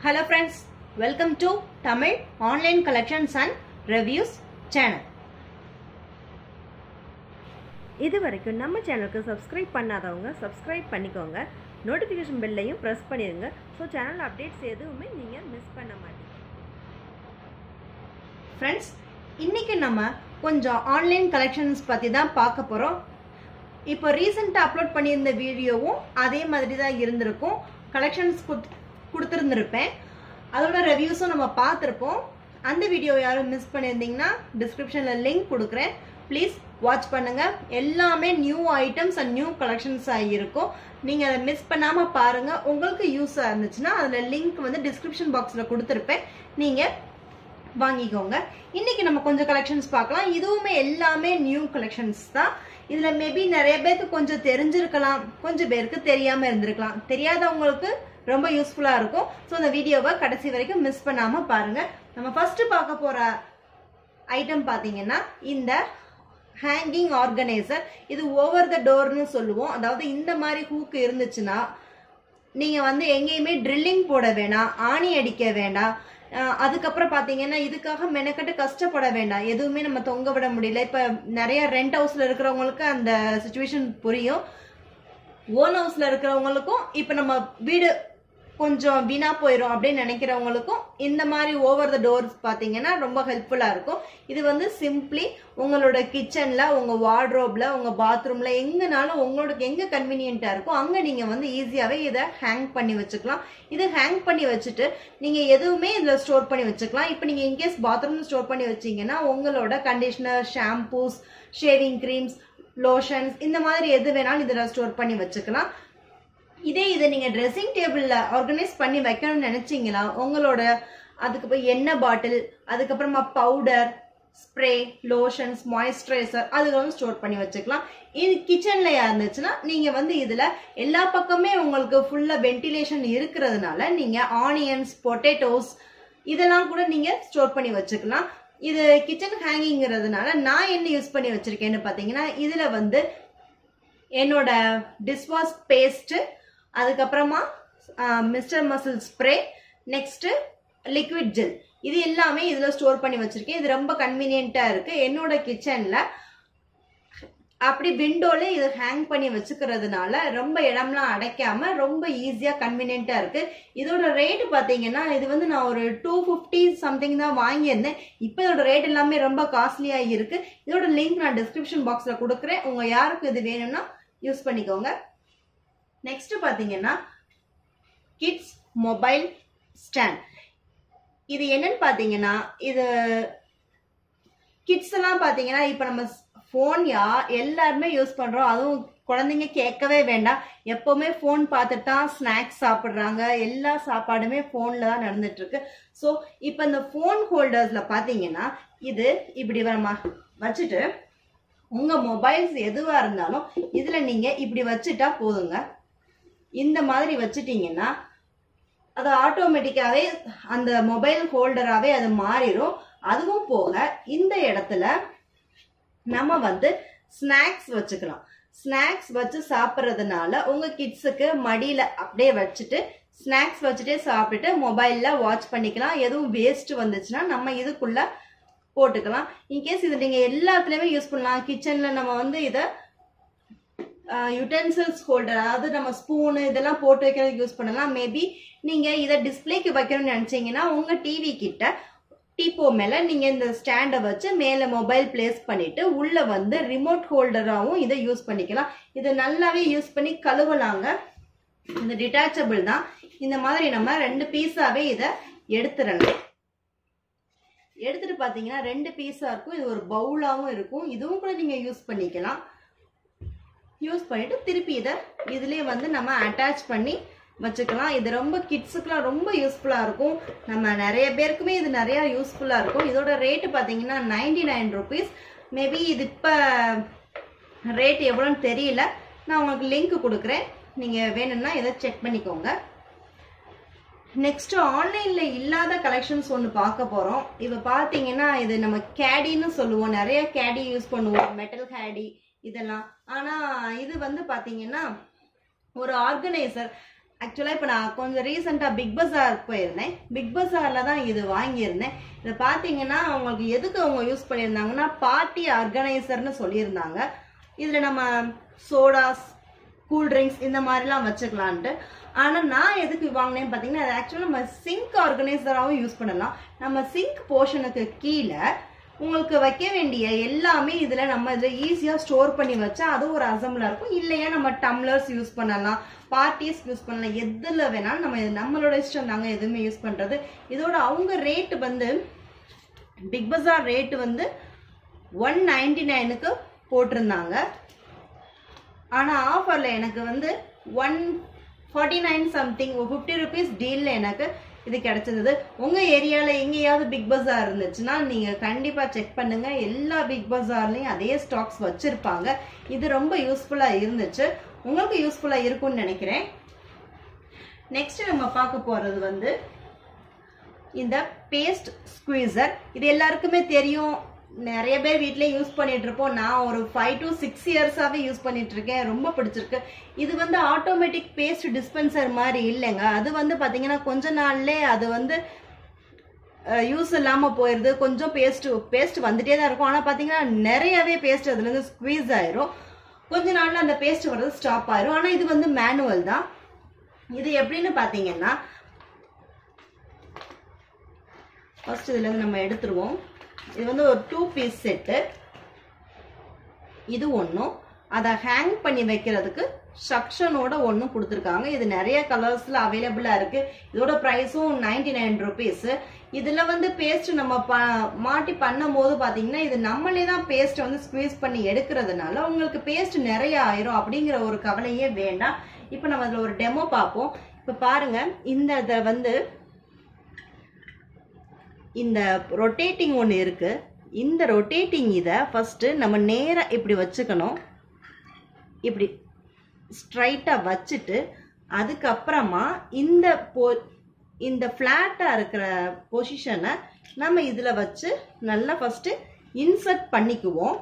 Hello friends, welcome to Tamil Online Collections and Reviews channel. இது வரைக்கும் நம்ம சேனலுக்கு சப்ஸ்கிரைப் பண்ணாதவங்க சப்ஸ்கிரைப் பண்ணிக்கோங்க நோட்டிஃபிகேஷன் பெல்லையும் ப்ரெஸ் பண்ணிடுங்க ஸோ சேனல் அப்டேட்ஸ் எதுவுமே நீங்கள் மிஸ் பண்ண மாட்டீங்க ஃப்ரெண்ட்ஸ் இன்னைக்கு நம்ம கொஞ்சம் ஆன்லைன் கலெக்ஷன்ஸ் பற்றி தான் பார்க்க போகிறோம் இப்போ ரீசெண்டாக அப்லோட் பண்ணியிருந்த வீடியோவும் அதே மாதிரி தான் இருந்திருக்கும் கலெக்ஷன்ஸ் கொடுத்துருந்துருப்பேன் அதோட ரிவ்யூஸும் நம்ம பார்த்துருப்போம் அந்த வீடியோ யாரும் மிஸ் பண்ணியிருந்தீங்கன்னா டிஸ்கிரிப்ஷனில் லிங்க் கொடுக்குறேன் ப்ளீஸ் வாட்ச் பண்ணுங்க எல்லாமே நியூ ஐட்டம்ஸ் அண்ட் நியூ கலெக்ஷன்ஸாக இருக்கும் நீங்கள் அதை மிஸ் பண்ணாமல் பாருங்கள் உங்களுக்கு யூஸாக இருந்துச்சுன்னா அதில் லிங்க் வந்து டிஸ்கிரிப்ஷன் பாக்ஸில் கொடுத்துருப்பேன் நீங்கள் வாங்கிக்கோங்க இன்னைக்கு நம்ம கொஞ்சம் கலெக்ஷன்ஸ் பார்க்கலாம் இதுவுமே எல்லாமே நியூ கலெக்ஷன்ஸ் தான் இதுல மேபி நிறைய பேருக்கு கொஞ்சம் தெரிஞ்சிருக்கலாம் கொஞ்சம் பேருக்கு தெரியாம இருந்திருக்கலாம் தெரியாதவங்களுக்கு ரொம்ப யூஸ்ஃபுல்லா இருக்கும் ஸோ இந்த வீடியோவை கடைசி வரைக்கும் மிஸ் பண்ணாம பாருங்க நம்ம ஃபர்ஸ்ட் பார்க்க போற ஐட்டம் பாத்தீங்கன்னா இந்த ஹேங்கிங் ஆர்கனைசர் இது ஓவர் த டோர்னு சொல்லுவோம் அதாவது இந்த மாதிரி ஹூக் இருந்துச்சுன்னா நீங்க வந்து எங்கேயுமே ட்ரில்லிங் போட வேணாம் ஆணி அடிக்க வேண்டாம் அஹ் அதுக்கப்புறம் பாத்தீங்கன்னா இதுக்காக மெனக்கட்டு கஷ்டப்பட வேண்டாம் எதுவுமே நம்ம தொங்க விட முடியல இப்ப நிறைய ரெண்ட் ஹவுஸ்ல இருக்கிறவங்களுக்கு அந்த சுச்சுவேஷன் புரியும் ஓன் ஹவுஸ்ல இருக்கிறவங்களுக்கும் இப்ப நம்ம வீடு கொஞ்சம் வீணா போயிடும் அப்படின்னு நினைக்கிறவங்களுக்கும் இந்த மாதிரி ஓவர் த டோர்ஸ் பாத்தீங்கன்னா ரொம்ப ஹெல்ப்ஃபுல்லா இருக்கும் இது வந்து சிம்பிளி உங்களோட கிச்சன்ல உங்க வார்ட்ரோப்ல உங்க பாத்ரூம்ல எங்கனாலும் உங்களோட எங்க கன்வீனியன்ட்டா இருக்கோ அங்க நீங்க வந்து ஈஸியாவே இதை ஹேங் பண்ணி வச்சுக்கலாம் இது ஹேங் பண்ணி வச்சுட்டு நீங்க எதுவுமே இதுல ஸ்டோர் பண்ணி வச்சுக்கலாம் இப்போ நீங்க இன்கேஸ் பாத்ரூம் ஸ்டோர் பண்ணி வச்சீங்கன்னா உங்களோட conditioner shampoos shaving creams lotions இந்த மாதிரி எது வேணாலும் இதுல ஸ்டோர் பண்ணி வச்சுக்கலாம் இதே இதை நீங்க ட்ரெஸ்ஸிங் டேபிள்ல ஆர்கனைஸ் பண்ணி வைக்கணும்னு நினைச்சீங்களா உங்களோட அதுக்கப்புறம் எண்ணெய் பாட்டில் அதுக்கப்புறமா பவுடர் ஸ்ப்ரே லோஷன்ஸ் மாய்ஸ்சரைசர் அதுகளும் ஸ்டோர் பண்ணி வச்சுக்கலாம் இது கிச்சன்ல இருந்துச்சுன்னா நீங்க வந்து இதுல எல்லா பக்கமே உங்களுக்கு ஃபுல்லா வென்டிலேஷன் இருக்கிறதுனால நீங்க ஆனியன்ஸ் பொட்டேட்டோஸ் இதெல்லாம் கூட நீங்க ஸ்டோர் பண்ணி வச்சுக்கலாம் இது கிச்சன் ஹேங்கிங்கிறதுனால நான் என்ன யூஸ் பண்ணி வச்சிருக்கேன்னு பாத்தீங்கன்னா இதுல வந்து என்னோட டிஷ்வாஷ் பேஸ்ட் அதுக்கப்புறமா Mr Muscle spray next liquid gel இது எல்லாமே இதுல ஸ்டோர் பண்ணி வச்சிருக்கேன் இது ரொம்ப கன்வீனியன்ட்டா இருக்கு என்னோட கிச்சன்ல அப்படி விண்டோல இது ஹேங் பண்ணி வச்சுக்கிறதுனால ரொம்ப இடம்லாம் அடைக்காம ரொம்ப ஈஸியா கன்வீனியன்ட்டா இருக்கு இதோட ரேட் பாத்தீங்கன்னா இது வந்து நான் ஒரு டூ ஃபிஃப்டி சம்திங் தான் வாங்கியிருந்தேன் இப்போ இதோட ரேட் எல்லாமே ரொம்ப காஸ்ட்லியா இருக்கு இதோட லிங்க் நான் டிஸ்கிரிப்ஷன் பாக்ஸ்ல கொடுக்குறேன் உங்க யாருக்கு இது வேணும்னா யூஸ் பண்ணிக்கோங்க நெக்ஸ்ட் பாத்தீங்கன்னா கிட்ஸ் மொபைல் ஸ்டாண்ட் இது என்னன்னு பாத்தீங்கன்னா இது கிட்ஸ் எல்லாம் பாத்தீங்கன்னா இப்ப நம்ம ஃபோன் யா எல்லாருமே யூஸ் பண்றோம் அதுவும் குழந்தைங்க கேட்கவே வேண்டாம் எப்பவுமே ஃபோன் பார்த்துட்டு தான் ஸ்நாக்ஸ் சாப்பிட்றாங்க எல்லா சாப்பாடுமே ஃபோனில் தான் நடந்துட்டு இருக்கு ஸோ இப்போ இந்த ஃபோன் ஹோல்டர்ஸில் பார்த்தீங்கன்னா இது இப்படி நம்ம வச்சுட்டு உங்கள் மொபைல்ஸ் எதுவாக இருந்தாலும் இதில் நீங்கள் இப்படி வச்சுட்டா போதுங்க இந்த மாதிரி வச்சுட்டீங்கன்னா அது ஆட்டோமேட்டிக்காவே அந்த மொபைல் ஹோல்டராகவே அது மாறிடும் அதுவும் போக இந்த இடத்துல நம்ம வந்து ஸ்நாக்ஸ் வச்சுக்கலாம் ஸ்நாக்ஸ் வச்சு சாப்பிட்றதுனால உங்க கிட்ஸுக்கு மடியில அப்படியே வச்சுட்டு ஸ்நாக்ஸ் வச்சுட்டே சாப்பிட்டுட்டு மொபைல்ல வாட்ச் பண்ணிக்கலாம் எதுவும் வேஸ்ட் வந்துச்சுன்னா நம்ம இதுக்குள்ள போட்டுக்கலாம் இன்கேஸ் இது நீங்க எல்லாத்துலயுமே யூஸ் பண்ணலாம் கிச்சன்ல நம்ம வந்து இதை யுட்டென்சில்ஸ் ஹோல்டர் அதாவது நம்ம ஸ்பூனு இதெல்லாம் போட்டு வைக்கிறதுக்கு யூஸ் பண்ணலாம் மேபி நீங்க இதை டிஸ்பிளேக்கு வைக்கணும்னு நினைச்சீங்கன்னா உங்க டிவி கிட்ட டீப்போ மேல நீங்க இந்த ஸ்டாண்டை வச்சு மேல மொபைல் பிளேஸ் பண்ணிட்டு உள்ள வந்து ரிமோட் ஹோல்டராகவும் இதை யூஸ் பண்ணிக்கலாம் இதை நல்லாவே யூஸ் பண்ணி கழுவலாங்க இந்த டிட்டாச்சபிள் தான் இந்த மாதிரி நம்ம ரெண்டு பீஸாவே இதை எடுத்துடணும் எடுத்துட்டு பாத்தீங்கன்னா ரெண்டு பீஸா இருக்கும் இது ஒரு பவுலாவும் இருக்கும் இதுவும் கூட நீங்க யூஸ் பண்ணிக்கலாம் யூஸ் பண்ணிட்டு திருப்பி இதை இதுலயே வந்து நம்ம அட்டாச் பண்ணி வச்சுக்கலாம் இது ரொம்ப கிட்ஸுக்குலாம் ரொம்ப யூஸ்ஃபுல்லாக இருக்கும் நம்ம நிறைய பேருக்குமே இது நிறையா யூஸ்ஃபுல்லாக இருக்கும் இதோட ரேட்டு பார்த்தீங்கன்னா நைன்டி நைன் ருபீஸ் மேபி இது இப்போ ரேட் எவ்வளோன்னு தெரியல நான் உங்களுக்கு லிங்க் கொடுக்குறேன் நீங்கள் வேணும்னா இதை செக் பண்ணிக்கோங்க நெக்ஸ்ட் ஆன்லைன்ல இல்லாத கலெக்ஷன்ஸ் ஒன்று பார்க்க போறோம் இப்போ பார்த்தீங்கன்னா இது நம்ம கேடின்னு சொல்லுவோம் நிறைய கேடி யூஸ் பண்ணுவோம் மெட்டல் கேடி இதெல்லாம் ஆனா இது வந்து பாத்தீங்கன்னா ஒரு ஆர்கனைசர் ஆக்சுவலாக இப்போ நான் கொஞ்சம் ரீசெண்டாக பிக் பஸார் போயிருந்தேன் பிக் பஸாரில் தான் இது வாங்கியிருந்தேன் இதை பார்த்தீங்கன்னா அவங்களுக்கு எதுக்கு அவங்க யூஸ் பண்ணியிருந்தாங்கன்னா பார்ட்டி ஆர்கனைசர்னு சொல்லியிருந்தாங்க இதில் நம்ம சோடாஸ் கூல் ட்ரிங்க்ஸ் இந்த மாதிரிலாம் வச்சுக்கலான்ட்டு ஆனால் நான் எதுக்கு வாங்கினேன்னு பார்த்தீங்கன்னா அது ஆக்சுவலாக நம்ம சிங்க் ஆர்கனைசராகவும் யூஸ் பண்ணலாம் நம்ம சிங்க் போர்ஷனுக்கு கீழே உங்களுக்கு வைக்க வேண்டிய எல்லாமே இதில் நம்ம இதில் ஈஸியாக ஸ்டோர் பண்ணி வச்சா அதுவும் ஒரு அசம்பிளாக இருக்கும் இல்லையா நம்ம டம்ளர்ஸ் யூஸ் பண்ணலாம் பார்ட்டிஸ் யூஸ் பண்ணலாம் எதில் வேணாலும் நம்ம இது நம்மளோட இஷ்டம் தாங்க எதுவுமே யூஸ் பண்ணுறது இதோட அவங்க ரேட்டு வந்து பிக் பஸார் ரேட்டு வந்து ஒன் நைன்டி நைனுக்கு போட்டிருந்தாங்க ஆனால் ஆஃபரில் எனக்கு வந்து one forty nine something fifty rupees டீலில் எனக்கு இது கிடைச்சது உங்கள் ஏரியாவில் எங்கேயாவது பிக் பஸார் இருந்துச்சுன்னா நீங்கள் கண்டிப்பாக செக் பண்ணுங்கள் எல்லா பிக் பஸார்லேயும் அதே ஸ்டாக்ஸ் வச்சுருப்பாங்க இது ரொம்ப யூஸ்ஃபுல்லாக இருந்துச்சு உங்களுக்கு யூஸ்ஃபுல்லாக இருக்கும்னு நினைக்கிறேன் நெக்ஸ்ட் நம்ம பார்க்க போகிறது வந்து இந்த பேஸ்ட் ஸ்குவீசர் இது எல்லாருக்குமே தெரியும் நிறைய பேர் வீட்டிலே யூஸ் பண்ணிட்டு இருப்போம் நான் ஒரு ஃபைவ் டு சிக்ஸ் இயர்ஸாகவே யூஸ் பண்ணிட்டு இருக்கேன் ரொம்ப பிடிச்சிருக்கு இது வந்து ஆட்டோமேட்டிக் பேஸ்ட் டிஸ்பென்சர் மாதிரி இல்லைங்க அது வந்து பார்த்தீங்கன்னா கொஞ்ச நாள்லே அது வந்து யூஸ் இல்லாமல் போயிடுது கொஞ்சம் பேஸ்ட் பேஸ்ட் வந்துட்டே தான் இருக்கும் ஆனால் பார்த்தீங்கன்னா நிறையவே பேஸ்ட் அதுலேருந்து ஸ்குவீஸ் ஆயிரும் கொஞ்ச நாள்ல அந்த பேஸ்ட் வர்றது ஸ்டாப் ஆயிரும் ஆனால் இது வந்து மேனுவல் தான் இது எப்படின்னு பார்த்தீங்கன்னா ஃபர்ஸ்ட் இதுலேருந்து நம்ம எடுத்துருவோம் இது வந்து ஒரு டூ பீஸ் செட்டு இது ஒன்றும் அதை ஹேங் பண்ணி வைக்கிறதுக்கு சக்ஷனோட ஒன்றும் கொடுத்துருக்காங்க இது நிறைய கலர்ஸில் அவைலபிளாக இருக்குது இதோட ப்ரைஸும் நைன்டி நைன் ருபீஸு இதில் வந்து பேஸ்ட் நம்ம ப மாட்டி பண்ணும் போது பார்த்தீங்கன்னா இது நம்மளே தான் பேஸ்ட்டை வந்து ஸ்குவீஸ் பண்ணி எடுக்கிறதுனால உங்களுக்கு பேஸ்ட் நிறைய ஆயிரும் அப்படிங்கிற ஒரு கவலையே வேண்டாம் இப்போ நம்ம அதில் ஒரு டெமோ பார்ப்போம் இப்போ பாருங்க இந்த இதை வந்து இந்த ரொட்டேட்டிங் ஒன்று இருக்கு இந்த ரொட்டேட்டிங் இதை ஃபர்ஸ்ட் நம்ம நேராக இப்படி வச்சுக்கணும் இப்படி ஸ்ட்ரைட்டாக வச்சுட்டு அதுக்கப்புறமா இந்த போ இந்த ஃப்ளாட்டாக இருக்கிற பொசிஷனை நம்ம இதில் வச்சு நல்லா ஃபஸ்ட்டு இன்சர்ட் பண்ணிக்குவோம்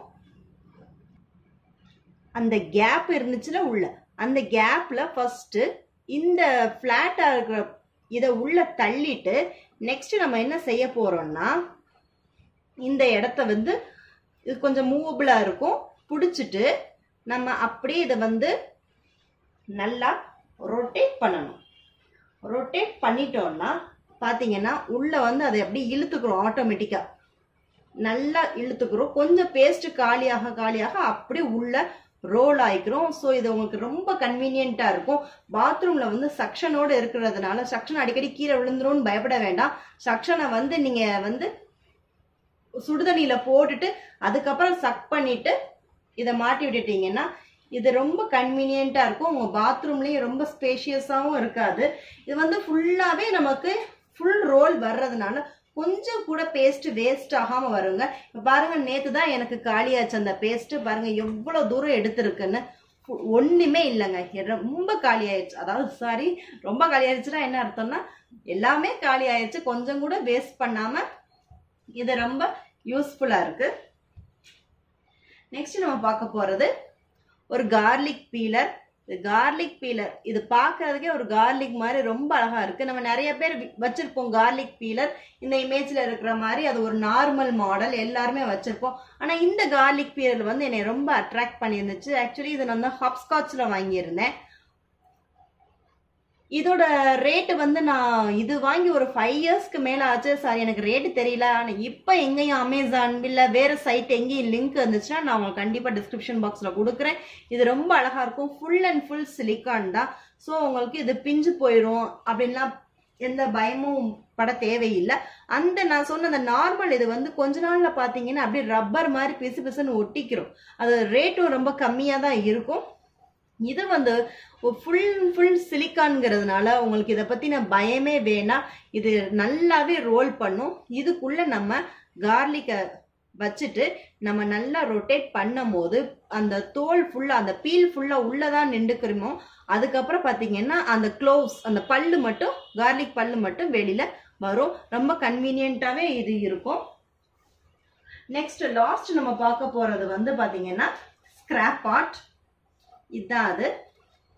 அந்த கேப் இருந்துச்சுல உள்ள அந்த கேப்பில் ஃபஸ்ட்டு இந்த ஃப்ளாட்டாக இருக்கிற இதை உள்ள தள்ளிட்டு நெக்ஸ்ட் நம்ம என்ன செய்ய போறோம்னா இந்த இடத்த வந்து இது கொஞ்சம் மூவபிளாக இருக்கும் பிடிச்சிட்டு நம்ம அப்படியே இதை வந்து நல்லா ரொட்டேட் பண்ணணும் ரொட்டேட் பண்ணிட்டோம்னா பார்த்தீங்கன்னா உள்ள வந்து அதை அப்படியே இழுத்துக்கிறோம் ஆட்டோமேட்டிக்காக நல்லா இழுத்துக்கிறோம் கொஞ்சம் பேஸ்ட் காலியாக காலியாக அப்படியே உள்ள ரோல் ஆயிக்கிறோம் ஸோ இது உங்களுக்கு ரொம்ப கன்வீனியண்ட்டாக இருக்கும் பாத்ரூமில் வந்து சக்ஷனோடு இருக்கிறதுனால சக்ஷன் அடிக்கடி கீழே விழுந்துரும்னு பயப்பட வேண்டாம் சக்ஷனை வந்து நீங்கள் வந்து சுடுதண்ணியில் போட்டுட்டு அதுக்கப்புறம் சக் பண்ணிட்டு இதை மாட்டி விட்டுட்டீங்கன்னா இது ரொம்ப கன்வீனியண்ட்டாக இருக்கும் உங்கள் பாத்ரூம்லேயும் ரொம்ப ஸ்பேஷியஸாகவும் இருக்காது இது வந்து ஃபுல்லாகவே நமக்கு ஃபுல் ரோல் வர்றதுனால கொஞ்சம் கூட பேஸ்ட் வேஸ்ட் ஆகாம வருங்க இப்ப பாருங்க நேத்து தான் எனக்கு காலியாச்சு அந்த பேஸ்ட் பாருங்க எவ்வளவு தூரம் எடுத்திருக்குன்னு ஃபு- ஒண்ணுமே இல்லைங்க ரொம்ப காலி ஆயிடுச்சு அதாவது சாரி ரொம்ப காலி ஆயிடுச்சுன்னா என்ன அர்த்தம்னா எல்லாமே காலி ஆயிடுச்சு கொஞ்சம் கூட வேஸ்ட் பண்ணாம இது ரொம்ப யூஸ்ஃபுல்லா இருக்கு நெக்ஸ்ட் நம்ம பார்க்க போறது ஒரு கார்லிக் பீலர் இது கார்லிக் பீலர் இது பார்க்கறதுக்கே ஒரு கார்லிக் மாதிரி ரொம்ப அழகா இருக்கு நம்ம நிறைய பேர் வி- வச்சிருப்போம் கார்லிக் பீலர் இந்த இமேஜ்ல இருக்கிற மாதிரி அது ஒரு நார்மல் மாடல் எல்லாருமே வச்சிருப்போம் ஆனா இந்த கார்லிக் பீலர் வந்து என்னை ரொம்ப அட்ராக்ட் பண்ணியிருந்துச்சு ஆக்சுவலி இது நான் ஹாப்ஸ்காட்ச்ல வாங்கியிருந்தேன் இதோட ரேட்டு வந்து நான் இது வாங்கி ஒரு ஃபைவ் இயர்ஸ்க்கு மேல ஆச்சு சார் எனக்கு ரேட்டு தெரியல ஆனா இப்போ எங்கேயும் அமேசான் இல்ல வேற சைட் எங்கேயும் லிங்க் இருந்துச்சுன்னா நான் உங்களுக்கு கண்டிப்பா டிஸ்கிரிப்ஷன் பாக்ஸ்ல கொடுக்குறேன் இது ரொம்ப அழகா இருக்கும் ஃபுல் அண்ட் ஃபுல் சிலிக்கான் தான் ஸோ உங்களுக்கு இது பிஞ்சு போயிடும் அப்படின்லாம் எந்த பயமும் பட தேவையில்லை அந்த நான் சொன்ன அந்த நார்மல் இது வந்து கொஞ்ச நாள்ல பாத்தீங்கன்னா அப்படியே ரப்பர் மாதிரி பிசு பிசுன்னு ஒட்டிக்கிறோம் அது ரேட்டும் ரொம்ப கம்மியா தான் இருக்கும் இது வந்து ஃபுல் ஃபுல் சிலிக்கான்ங்கிறதுனால உங்களுக்கு இதை பத்தின பயமே வேணாம் இது நல்லாவே ரோல் பண்ணும் இதுக்குள்ள நம்ம கார்லிக்கை வச்சுட்டு நம்ம நல்லா ரொட்டேட் பண்ணும் போது அந்த தோல் ஃபுல்லா அந்த பீல் ஃபுல்லா உள்ளதான் நின்றுக்கிறோமோ அதுக்கப்புறம் பாத்தீங்கன்னா அந்த க்ளோவ்ஸ் அந்த பல்லு மட்டும் கார்லிக் பல்லு மட்டும் வெளியில வரும் ரொம்ப கன்வீனியன்ட்டாவே இது இருக்கும் நெக்ஸ்ட் லாஸ்ட் நம்ம பார்க்க போறது வந்து பாத்தீங்கன்னா ஸ்கிராப் பாட் இதுதான் அது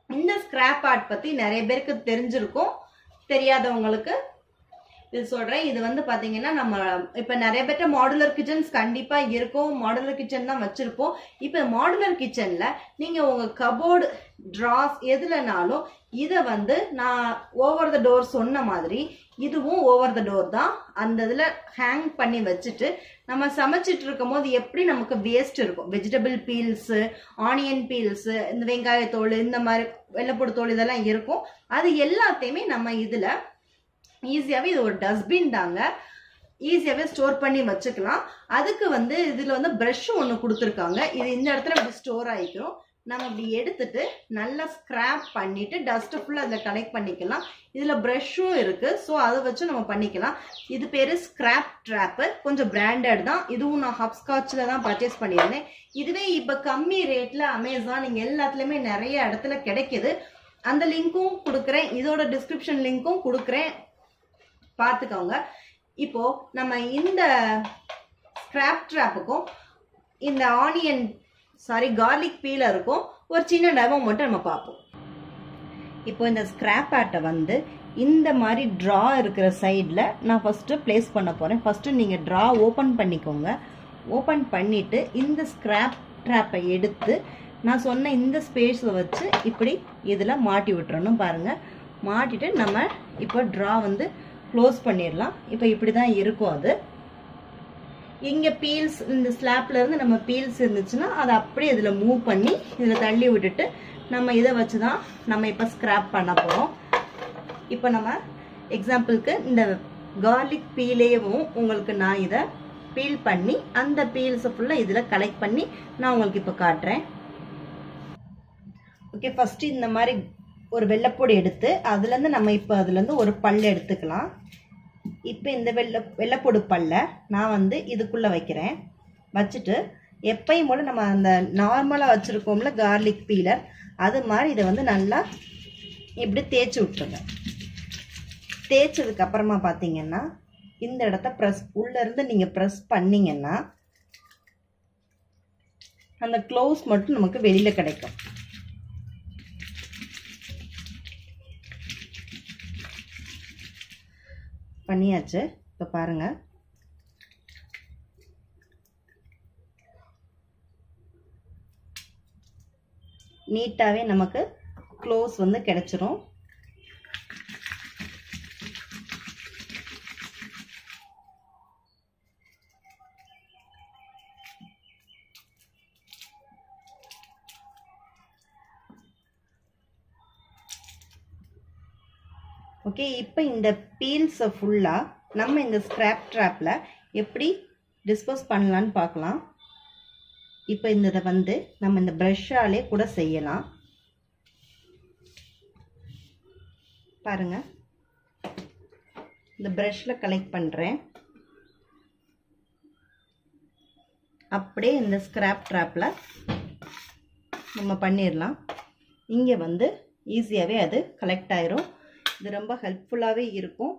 இந்த ஸ்கிராப் ஆர்ட் பத்தி நிறைய பேருக்கு தெரிஞ்சிருக்கும் தெரியாதவங்களுக்கு இது சொல்றேன் இது வந்து பாத்தீங்கன்னா நம்ம இப்ப நிறைய பேர்ட்ட மாடுலர் கிச்சன்ஸ் கண்டிப்பா இருக்கும் மாடுலர் கிச்சன் தான் வச்சிருப்போம் இப்ப மாடுலர் கிச்சன்ல நீங்க உங்க கபோர்டு டிராஸ் எதுலனாலும் இத வந்து நான் ஓவர் த டோர் சொன்ன மாதிரி இதுவும் ஓவர் த டோர் தான் அந்த இதுல ஹேங் பண்ணி வச்சுட்டு நம்ம சமைச்சிட்டு இருக்கும் போது எப்படி நமக்கு வேஸ்ட் இருக்கும் வெஜிடபிள் பீல்ஸ் ஆனியன் பீல்ஸ் இந்த வெங்காயத்தோல் இந்த மாதிரி வெள்ளைப்பூடு தோல் இதெல்லாம் இருக்கும் அது எல்லாத்தையுமே நம்ம இதுல ஈஸியாகவே இது ஒரு டஸ்ட்பின் தாங்க ஈஸியாகவே ஸ்டோர் பண்ணி வச்சுக்கலாம் அதுக்கு வந்து இதில் வந்து ப்ரஷ்ஷும் ஒன்று கொடுத்துருக்காங்க இது இந்த இடத்துல இப்படி ஸ்டோர் ஆகிக்கிறோம் நம்ம இப்படி எடுத்துட்டு நல்லா ஸ்க்ராப் பண்ணிட்டு டஸ்ட்டை ஃபுல்லாக அதில் கலெக்ட் பண்ணிக்கலாம் இதில் ப்ரஷ்ஷும் இருக்கு ஸோ அதை வச்சு நம்ம பண்ணிக்கலாம் இது பேர் ஸ்க்ராப் ட்ராப்பு கொஞ்சம் பிராண்டட் தான் இதுவும் நான் ஹப்ஸ்காட்சில் தான் பர்ச்சேஸ் பண்ணியிருந்தேன் இதுவே இப்போ கம்மி ரேட்டில் அமேசான் நீங்கள் எல்லாத்துலேயுமே நிறைய இடத்துல கிடைக்குது அந்த லிங்க்கும் கொடுக்குறேன் இதோட டிஸ்கிரிப்ஷன் லிங்க்கும் கொடுக்குறேன் பார்த்துக்கோங்க இப்போ நம்ம இந்த ஸ்கிராப் ட்ராப்புக்கும் இந்த ஆனியன் சாரி கார்லிக் பீலருக்கும் ஒரு சின்ன டெமோ மட்டும் நம்ம பார்ப்போம் இப்போ இந்த ஸ்கிராப் ஆட்டை வந்து இந்த மாதிரி ட்ரா இருக்கிற சைடில் நான் ஃபஸ்ட்டு ப்ளேஸ் பண்ண போகிறேன் ஃபஸ்ட்டு நீங்கள் ட்ரா ஓப்பன் பண்ணிக்கோங்க ஓப்பன் பண்ணிவிட்டு இந்த ஸ்கிராப் ட்ராப்பை எடுத்து நான் சொன்ன இந்த ஸ்பேஸில் வச்சு இப்படி இதில் மாட்டி விட்டுறணும் பாருங்கள் மாட்டிட்டு நம்ம இப்போ ட்ரா வந்து க்ளோஸ் பண்ணிடலாம் இப்போ இப்படி தான் இருக்கும் அது இங்கே பீல்ஸ் இந்த ஸ்லாப்ல இருந்து நம்ம பீல்ஸ் இருந்துச்சுன்னா அதை அப்படியே இதில் மூவ் பண்ணி இதில் தள்ளி விட்டுட்டு நம்ம இதை வச்சு தான் நம்ம இப்போ ஸ்க்ராப் பண்ண போகிறோம் இப்போ நம்ம எக்ஸாம்பிளுக்கு இந்த கார்லிக் பீலேயும் உங்களுக்கு நான் இதை பீல் பண்ணி அந்த பீல்ஸை ஃபுல்லாக இதில் கலெக்ட் பண்ணி நான் உங்களுக்கு இப்போ காட்டுறேன் ஓகே ஃபஸ்ட்டு இந்த மாதிரி ஒரு வெள்ளைப்பொடி எடுத்து அதுலேருந்து நம்ம இப்போ அதுலேருந்து ஒரு பல் எடுத்துக்கலாம் இப்போ இந்த வெள்ளை வெள்ளைப்பொடி பல்லை நான் வந்து இதுக்குள்ளே வைக்கிறேன் வச்சுட்டு எப்பயும் போல் நம்ம அந்த நார்மலாக வச்சுருக்கோம்ல கார்லிக் பீலர் அது மாதிரி இதை வந்து நல்லா இப்படி தேய்ச்சி விட்டுருங்க தேய்ச்சதுக்கு அப்புறமா பார்த்தீங்கன்னா இந்த இடத்த ப்ரெஸ் உள்ளேருந்து நீங்கள் ப்ரெஸ் பண்ணிங்கன்னா அந்த க்ளோஸ் மட்டும் நமக்கு வெளியில் கிடைக்கும் பண்ணியாச்சு இப்போ பாருங்க நீட்டாகவே நமக்கு க்ளோஸ் வந்து கிடைச்சிரும் ஓகே இப்போ இந்த பீல்ஸை ஃபுல்லாக நம்ம இந்த ஸ்க்ராப் ட்ராப்பில் எப்படி டிஸ்போஸ் பண்ணலான்னு பார்க்கலாம் இப்போ இந்த இதை வந்து நம்ம இந்த ப்ரஷ்ஷாலே கூட செய்யலாம் பாருங்க இந்த ப்ரஷ்ஷில் கலெக்ட் பண்ணுறேன் அப்படியே இந்த ஸ்க்ராப் ட்ராப்பில் நம்ம பண்ணிடலாம் இங்கே வந்து ஈஸியாகவே அது கலெக்ட் ஆயிரும் இது ரொம்ப ஹெல்ப்ஃபுல்லாகவே இருக்கும்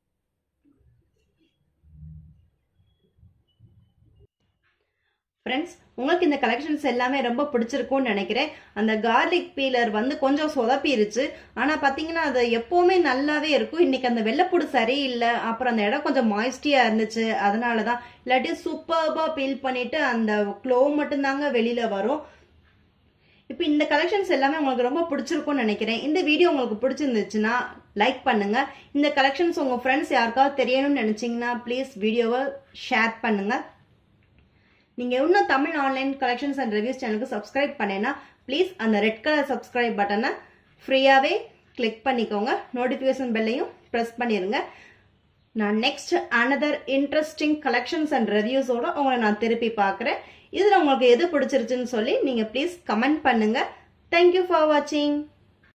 ஃப்ரெண்ட்ஸ் உங்களுக்கு இந்த கலெக்ஷன்ஸ் எல்லாமே ரொம்ப பிடிச்சிருக்கும்னு நினைக்கிறேன் அந்த கார்லிக் பீலர் வந்து கொஞ்சம் சொதப்பிருச்சு ஆனால் பார்த்தீங்கன்னா அது எப்போவுமே நல்லாவே இருக்கும் இன்னைக்கு அந்த வெள்ளைப்பூடு சரியில்லை அப்புறம் அந்த இடம் கொஞ்சம் மாய்ஸ்டியாக இருந்துச்சு அதனால தான் இல்லாட்டி சூப்பர்பாக பீல் பண்ணிட்டு அந்த க்ளோ மட்டும்தாங்க வெளியில் வரும் இப்போ இந்த கலெக்ஷன்ஸ் எல்லாமே உங்களுக்கு ரொம்ப பிடிச்சிருக்கும்னு நினைக்கிறேன் இந்த வீடியோ உங்களுக்கு பிடிச்சிருந்துச்சுன்னா லைக் பண்ணுங்க இந்த கலெக்ஷன்ஸ் உங்க ஃப்ரெண்ட்ஸ் யாருக்காவது தெரியணும்னு நினைச்சீங்கன்னா ப்ளீஸ் வீடியோவை ஷேர் பண்ணுங்க நீங்க இன்னும் Tamil online collections and reviews சேனலுக்கு சப்ஸ்கிரைப் பண்ணேன்னா ப்ளீஸ் அந்த ரெட் கலர் சப்ஸ்கிரைப் பட்டனை ஃப்ரீயாகவே கிளிக் பண்ணிக்கோங்க நோட்டிஃபிகேஷன் பெல்லையும் ப்ரெஸ் பண்ணிடுங்க நான் next another interesting collections and ரிவ்யூஸோட உங்களை நான் திருப்பி பார்க்குறேன் இதில் உங்களுக்கு எது பிடிச்சிருச்சுன்னு சொல்லி நீங்கள் ப்ளீஸ் கமெண்ட் பண்ணுங்கள் தேங்க்யூ ஃபார் வாட்சிங்